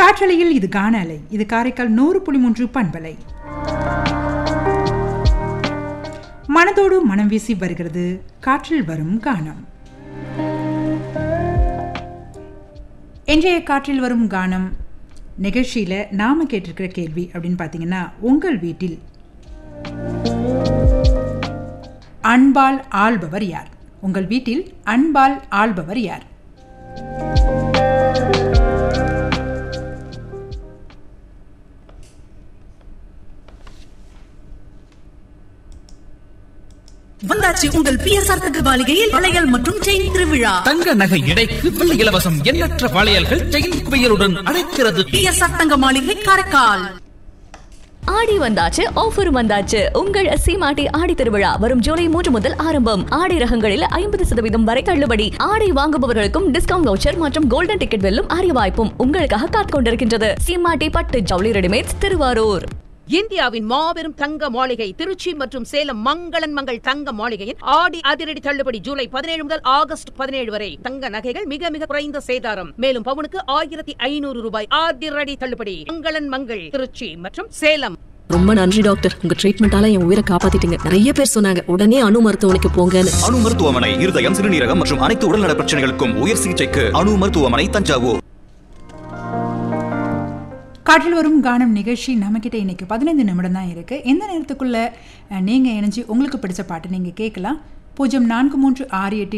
காற்றலையில் இது கான அலை இது காரைக்கால் நூறு புள்ளி மூன்று பண்பலை மனதோடு மனம் வீசி வருகிறது காற்றில் வரும் கானம் இன்றைய காற்றில் வரும் கானம் நிகழ்ச்சியில் நாம கேட்டிருக்கிற கேள்வி அப்படின்னு பார்த்தீங்கன்னா உங்கள் வீட்டில் அன்பால் ஆள்பவர் யார் உங்கள் வீட்டில் அன்பால் ஆள்பவர் யார் வந்தாச்சு உங்கள் பிஎஸ்ஆர் தங்க மாளிகையில் வளையல் மற்றும் செயின் திருவிழா தங்க நகை எடைக்கு வெள்ளி இலவசம் எண்ணற்ற வளையல்கள் செயின் குவியலுடன் அழைக்கிறது பிஎஸ்ஆர் தங்க மாளிகை காரைக்கால் ஆடி வந்தாச்சு ஆஃபர் வந்தாச்சு உங்கள் சீமாட்டி ஆடி திருவிழா வரும் ஜூலை மூன்று முதல் ஆரம்பம் ஆடை ரகங்களில் ஐம்பது சதவீதம் வரை தள்ளுபடி ஆடை வாங்குபவர்களுக்கும் டிஸ்கவுண்ட் வவுச்சர் மற்றும் கோல்டன் டிக்கெட் வெல்லும் அரிய வாய்ப்பும் உங்களுக்காக காத்துக் கொண்டிருக்கின்றது சீமாட்டி பட்டு ஜவுளி ரெடிமேட்ஸ் திருவாரூர் இந்தியாவின் மாபெரும் தங்க மாளிகை திருச்சி மற்றும் சேலம் மங்களன் மங்கள் தங்க மாளிகையின் ஆடி அதிரடி தள்ளுபடி ஜூலை பதினேழு முதல் ஆகஸ்ட் பதினேழு வரை தங்க நகைகள் மிக மிக குறைந்த சேதாரம் மேலும் பவுனுக்கு ஆயிரத்தி ஐநூறு ரூபாய் அதிரடி தள்ளுபடி மங்களன் மங்கள் திருச்சி மற்றும் சேலம் ரொம்ப நன்றி டாக்டர் உங்க ட்ரீட்மெண்டால என் உயிரை காப்பாத்திட்டீங்க நிறைய பேர் சொன்னாங்க உடனே அணு மருத்துவமனைக்கு போங்கன்னு அணு மருத்துவமனை இருதயம் சிறுநீரகம் மற்றும் அனைத்து உடல்நல பிரச்சனைகளுக்கும் உயர் சிகிச்சைக்கு அணு மருத்துவமனை தஞ்சாவூர் காற்றில் வரும் கானம் நிகழ்ச்சி நம்மக்கிட்ட இன்னைக்கு பதினைந்து நிமிடம் தான் இருக்குது இந்த நேரத்துக்குள்ளே நீங்கள் இணைஞ்சு உங்களுக்கு பிடிச்ச பாட்டு நீங்கள் கேட்கலாம் பூஜ்ஜியம் நான்கு மூன்று ஆறு எட்டு